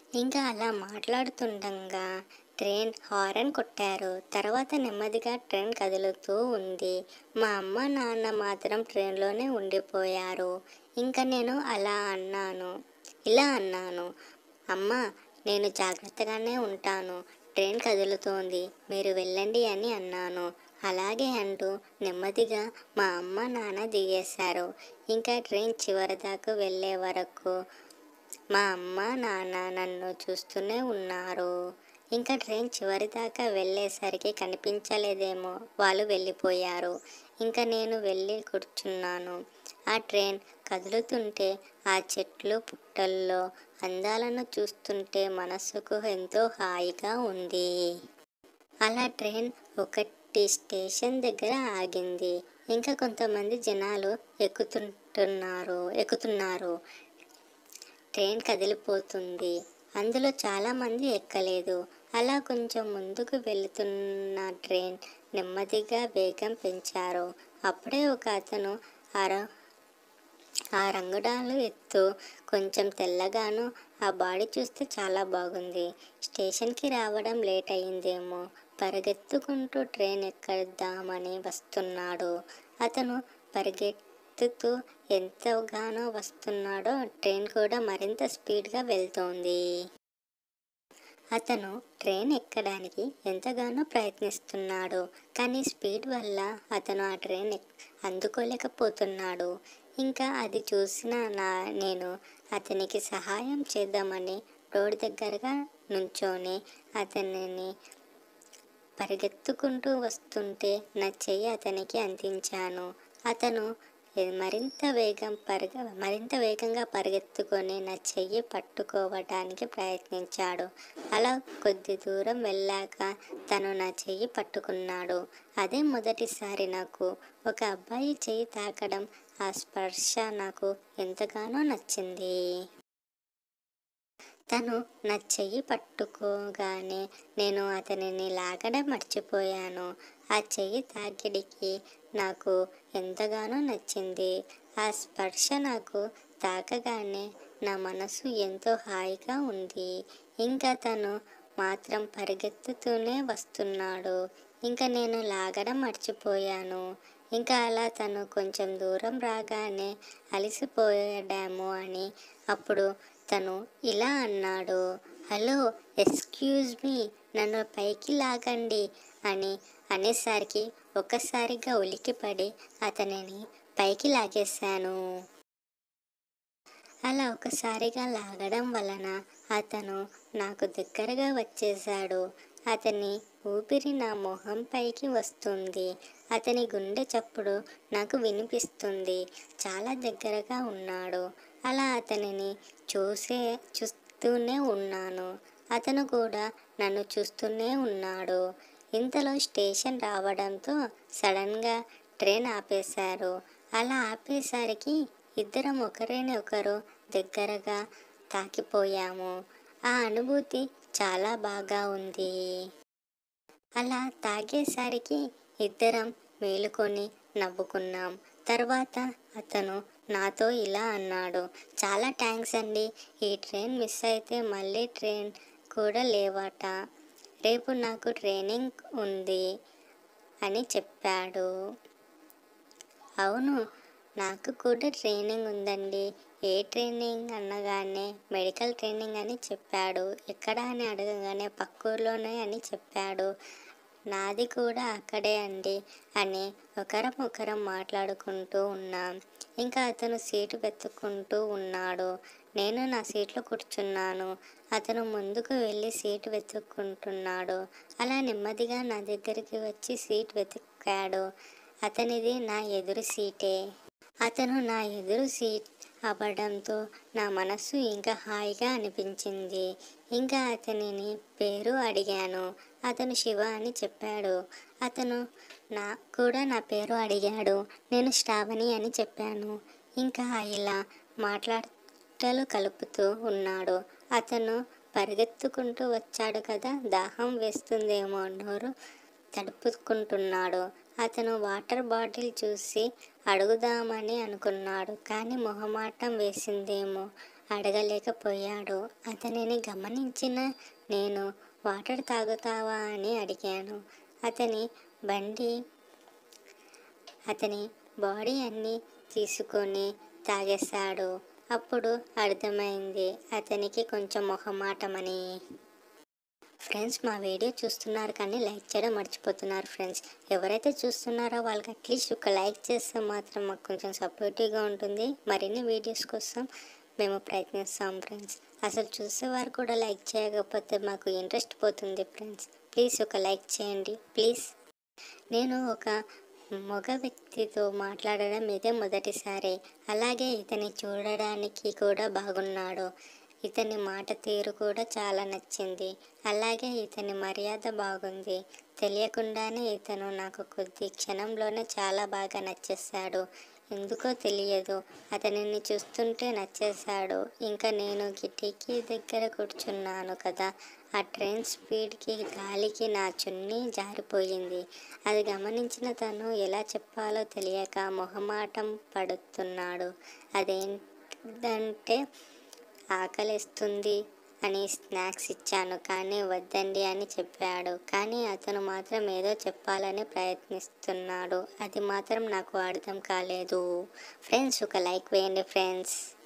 ఇంకా అలా మాట్లాడుతుండగా ట్రైన్ హారన్ కొట్టారు తర్వాత నెమ్మదిగా ట్రైన్ కదులుతూ ఉంది మా అమ్మ నాన్న మాత్రం ట్రైన్లోనే ఉండిపోయారు ఇంకా నేను అలా అన్నాను ఇలా అన్నాను అమ్మ నేను జాగ్రత్తగానే ఉంటాను ట్రైన్ కదులుతోంది మీరు వెళ్ళండి అని అన్నాను అలాగే అంటూ నెమ్మదిగా మా అమ్మ నాన్న దిగేశారు ఇంకా ట్రైన్ చివరి దాకా వెళ్ళే వరకు మా అమ్మ నాన్న నన్ను చూస్తూనే ఉన్నారు ఇంకా ట్రైన్ చివరి దాకా వెళ్ళేసరికి కనిపించలేదేమో వాళ్ళు వెళ్ళిపోయారు ఇంకా నేను వెళ్ళి కూర్చున్నాను ఆ ట్రైన్ కదులుతుంటే ఆ చెట్లు పుట్టల్లో అందాలను చూస్తుంటే మనసుకు ఎంతో హాయిగా ఉంది అలా ట్రైన్ ఒకటి స్టేషన్ దగ్గర ఆగింది ఇంకా కొంతమంది జనాలు ఎక్కుతుంటున్నారు ఎక్కుతున్నారు ట్రైన్ కదిలిపోతుంది అందులో చాలామంది ఎక్కలేదు అలా కొంచెం ముందుకు వెళుతున్న ట్రైన్ నెమ్మదిగా వేగం పెంచారు అప్పుడే ఒక అతను అర ఆ రంగుడాలు ఎత్తు కొంచెం తెల్లగాను ఆ బాడీ చూస్తే చాలా బాగుంది స్టేషన్కి రావడం లేట్ అయిందేమో పరిగెత్తుకుంటూ ట్రైన్ ఎక్కద్దామని వస్తున్నాడు అతను పరిగెత్తుతూ ఎంతగానో వస్తున్నాడో ట్రైన్ కూడా మరింత స్పీడ్గా వెళ్తోంది అతను ట్రైన్ ఎక్కడానికి ఎంతగానో ప్రయత్నిస్తున్నాడు కానీ స్పీడ్ వల్ల అతను ఆ ట్రైన్ ఎక్- అందుకోలేకపోతున్నాడు ఇంకా అది చూసిన నా నేను అతనికి సహాయం చేద్దామని రోడ్ దగ్గరగా నుంచొని అతనిని పరిగెత్తుకుంటూ వస్తుంటే నా చెయ్యి అతనికి అందించాను అతను ఎ- మరింత వేగం పరిగ మరింత వేగంగా పరిగెత్తుకొని నా చెయ్యి పట్టుకోవడానికి ప్రయత్నించాడు అలా కొద్ది దూరం వెళ్ళాక తను నా చెయ్యి పట్టుకున్నాడు అదే మొదటిసారి నాకు ఒక అబ్బాయి చెయ్యి తాకడం ఆ స్పర్శ నాకు ఎంతగానో నచ్చింది తను నా చెయ్యి పట్టుకోగానే నేను అతనిని లాగడం మర్చిపోయాను ఆ చెయ్యి తాకిడికి నాకు ఎంతగానో నచ్చింది ఆ స్పర్శ నాకు తాకగానే నా మనసు ఎంతో హాయిగా ఉంది ఇంకా తను మాత్రం పరిగెత్తుతూనే వస్తున్నాడు ఇంకా నేను లాగడం మర్చిపోయాను ఇంకా అలా తను కొంచెం దూరం రాగానే అలసిపోయాడేమో అని అప్పుడు తను ఇలా అన్నాడు హలో ఎక్స్క్యూజ్ మీ నన్ను పైకి లాగండి అని అనేసరికి ఒక్కసారిగా ఉలికిపడి అతనిని పైకి లాగేశాను అలా ఒకసారిగా లాగడం వలన అతను నాకు దగ్గరగా వచ్చేశాడు అతని ఊపిరి నా మొహం పైకి వస్తుంది అతని గుండె చప్పుడు నాకు వినిపిస్తుంది చాలా దగ్గరగా ఉన్నాడు అలా అతనిని చూసే చూస్తూనే ఉన్నాను అతను కూడా నన్ను చూస్తూనే ఉన్నాడు ఇంతలో స్టేషన్ రావడంతో సడన్గా ట్రైన్ ఆపేశారు అలా ఆపేసరికి ఇద్దరం ఒకరిని ఒకరు దగ్గరగా తాకిపోయాము ఆ అనుభూతి చాలా బాగా ఉంది అలా తాగేసరికి ఇద్దరం మేలుకొని నవ్వుకున్నాం తర్వాత అతను నాతో ఇలా అన్నాడు చాలా థ్యాంక్స్ అండి ఈ ట్రైన్ మిస్ అయితే మళ్ళీ ట్రైన్ కూడా లేవట రేపు నాకు ట్రైనింగ్ ఉంది అని చెప్పాడు అవును నాకు కూడా ట్రైనింగ్ ఉందండి ఏ ట్రైనింగ్ అనగానే మెడికల్ ట్రైనింగ్ అని చెప్పాడు ఎక్కడ అని అడగగానే పక్కూర్లోనే అని చెప్పాడు నాది కూడా అక్కడే అండి అని ఒకరం ఒకరం మాట్లాడుకుంటూ ఉన్నాం ఇంకా అతను సీటు వెతుక్కుంటూ ఉన్నాడు నేను నా సీట్లో కూర్చున్నాను అతను ముందుకు వెళ్ళి సీటు వెతుక్కుంటున్నాడు అలా నెమ్మదిగా నా దగ్గరికి వచ్చి సీట్ వెతికాడు అతనిది నా ఎదురు సీటే అతను నా ఎదురు సీట్ అవ్వడంతో నా మనస్సు ఇంకా హాయిగా అనిపించింది ఇంకా అతనిని పేరు అడిగాను అతను శివ అని చెప్పాడు అతను నా కూడా నా పేరు అడిగాడు నేను శ్రావణి అని చెప్పాను ఇంకా ఇలా మాట్లాటలు కలుపుతూ ఉన్నాడు అతను పరిగెత్తుకుంటూ వచ్చాడు కదా దాహం వేస్తుందేమో నోరు తడుపుకుంటున్నాడు అతను వాటర్ బాటిల్ చూసి అడుగుదామని అనుకున్నాడు కానీ మొహమాటం వేసిందేమో అడగలేకపోయాడు అతనిని గమనించిన నేను వాటర్ తాగుతావా అని అడిగాను అతని బండి అతని బాడీ అన్నీ తీసుకొని తాగేశాడు అప్పుడు అర్థమైంది అతనికి కొంచెం మొహమాటమని ఫ్రెండ్స్ మా వీడియో చూస్తున్నారు కానీ లైక్ చేయడం మర్చిపోతున్నారు ఫ్రెండ్స్ ఎవరైతే చూస్తున్నారో వాళ్ళకి అట్లీస్ట్ ఒక లైక్ చేస్తే మాత్రం మాకు కొంచెం సపోర్టివ్గా ఉంటుంది మరిన్ని వీడియోస్ కోసం మేము ప్రయత్నిస్తాం ఫ్రెండ్స్ అసలు చూసేవారు కూడా లైక్ చేయకపోతే మాకు ఇంట్రెస్ట్ పోతుంది ఫ్రెండ్స్ ప్లీజ్ ఒక లైక్ చేయండి ప్లీజ్ నేను ఒక మగ వ్యక్తితో మాట్లాడడం ఇదే మొదటిసారి అలాగే ఇతని చూడడానికి కూడా బాగున్నాడు ఇతని మాట తీరు కూడా చాలా నచ్చింది అలాగే ఇతని మర్యాద బాగుంది తెలియకుండానే ఇతను నాకు కొద్ది క్షణంలోనే చాలా బాగా నచ్చేశాడు ఎందుకో తెలియదు అతనిని చూస్తుంటే నచ్చేశాడు ఇంకా నేను కిటికీ దగ్గర కూర్చున్నాను కదా ఆ ట్రైన్ స్పీడ్కి గాలికి నా చున్నీ జారిపోయింది అది గమనించిన తను ఎలా చెప్పాలో తెలియక మొహమాటం పడుతున్నాడు అదేంటంటే ఆకలిస్తుంది అని స్నాక్స్ ఇచ్చాను కానీ వద్దండి అని చెప్పాడు కానీ అతను మాత్రం ఏదో చెప్పాలని ప్రయత్నిస్తున్నాడు అది మాత్రం నాకు అర్థం కాలేదు ఫ్రెండ్స్ ఒక లైక్ వేయండి ఫ్రెండ్స్